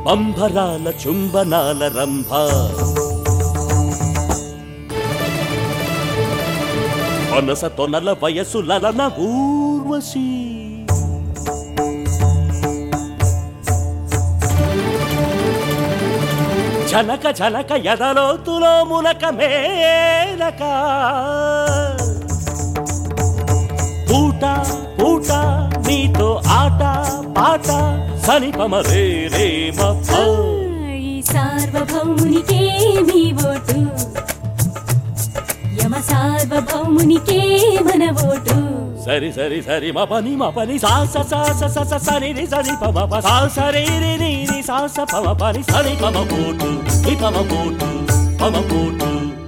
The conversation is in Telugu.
అంబరాల చుంబనాల రంభ మనస తొనల వయసు లలన ఊర్వశి జనక జనక ఎదలోతులో మునక మేనక పూట పూట నీతో ఆట పాట సనిపమ రే రే మప్ప ఈ సార్వభౌమునికే మీ ఓటు యమ సార్వభౌమునికే మన ఓటు సరి సరి సరి మ పని మ పని సాస సాస సస సరి రి సరి పమ ప సాస రి రి రి రి సాస పమ పని సరి పమ కోటు ని పమ కోటు పమ కోటు